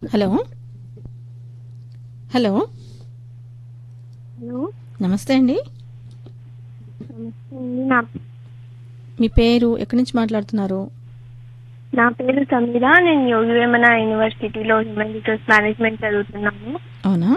Hello hello hello నమస్తే అండి నమస్తే అండి నా మీ పేరు ఎక్కడి నుంచి మాట్లాడుతున్నారు నా పేరు సమీర నేను యోగి వేమన యూనివర్సిటీలో హ్యూమన్ రిసోర్స్ మేనేజ్మెంట్ చదువుతున్నాను అవునా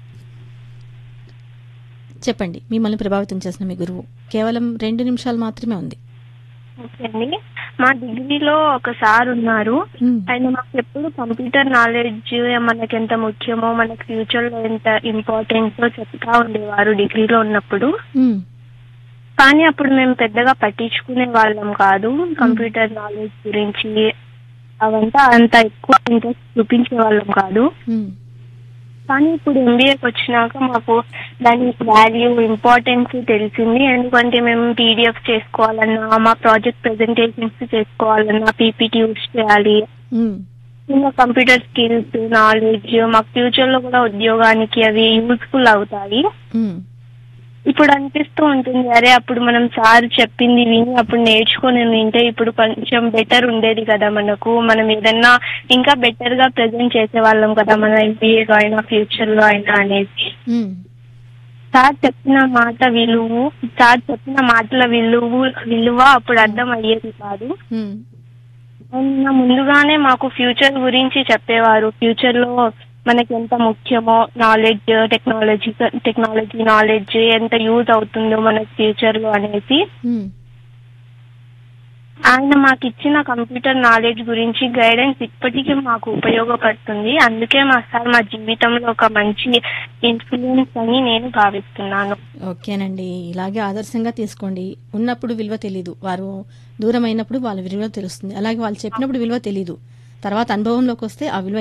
చెప్పండి మిమ్మల్ని ప్రభావితం చేసిన మీ గురువు కేవలం రెండు నిమిషాలు మాత్రమే ఉంది ఓకే అండి మా డిగ్రీలో ఒక సార్ ఉన్నారు మ్మ్. ఆయన మాకు ఎప్పుడు కంప్యూటర్ నాలెడ్జ్ మనకి ఎంత ముఖ్యమో మనకి ఫ్యూచర్ లో ఎంత ఇంపార్టెన్స్ చెప్తా ఉండేవారు డిగ్రీలో ఉన్నప్పుడు మ్మ్. కానీ అప్పుడు మేము పెద్దగా పట్టించుకునే వాళ్ళం కాదు కంప్యూటర్ నాలెడ్జ్ గురించి అవంతా అంత ఎక్కువ ఇంట్రెస్ట్ చూపించే వాళ్ళం కాదు మ్మ్. కానీ ఇప్పుడు ఎంబీఏకి వచ్చినాక మాకు దాని వాల్యూ ఇంపార్టెన్స్ తెలిసింది ఎందుకంటే మేము పీడిఎఫ్ చేసుకోవాలన్నా మా ప్రాజెక్ట్ ప్రెజెంటేషన్స్ చేసుకోవాలన్నా పీపీటీ యూస్ చేయాలి మ్మ్. ఇంకా కంప్యూటర్ స్కిల్స్ నాలెడ్జ్ మాకు ఫ్యూచర్ లో కూడా ఉద్యోగానికి అవి యూస్ఫుల్ అవుతాయి మ్మ్. ఇప్పుడు అనిపిస్తూ ఉంటుంది అరే అప్పుడు మనం సార్ చెప్పింది విని అప్పుడు నేర్చుకొని వింటే ఇప్పుడు కొంచెం బెటర్ ఉండేది కదా మనకు మనం ఏదన్నా ఇంకా బెటర్ గా ప్రెజెంట్ చేసే వాళ్ళం కదా మన ఎంబీఏలో అయినా ఫ్యూచర్ లో అయినా అనేది మ్మ్. సార్ చెప్పిన మాట విలువ సార్ చెప్పిన మాటల విలువ విలువ అప్పుడు అర్థం అయ్యేది కాదు మ్మ్. ఆయన ముందుగానే మాకు ఫ్యూచర్ గురించి చెప్పేవారు ఫ్యూచర్ లో మనకి ఎంత ముఖ్యమో నాలెడ్జ్ టెక్నాలజీ టెక్నాలజీ నాలెడ్జ్ ఎంత యూజ్ అవుతుందో మనకి ఫ్యూచర్ లో అనేసి మ్మ్. ఆయన మాకు ఇచ్చిన కంప్యూటర్ నాలెడ్జ్ గురించి గైడెన్స్ ఇప్పటికీ మాకు ఉపయోగపడుతుంది అందుకే మా సార్ మా జీవితంలో ఒక మంచి ఇన్ఫ్లుయెన్స్ అని నేను భావిస్తున్నాను ఓకేనండి ఇలాగే ఆదర్శంగా తీసుకోండి ఉన్నప్పుడు విలువ తెలీదు వారు దూరం అయినప్పుడు వాళ్ళ విలువ తెలుస్తుంది అలాగే వాళ్ళు చెప్పినప్పుడు విలువ తెలీదు తర్వాత అనుభవంలోకి వస్తే ఆ విలువ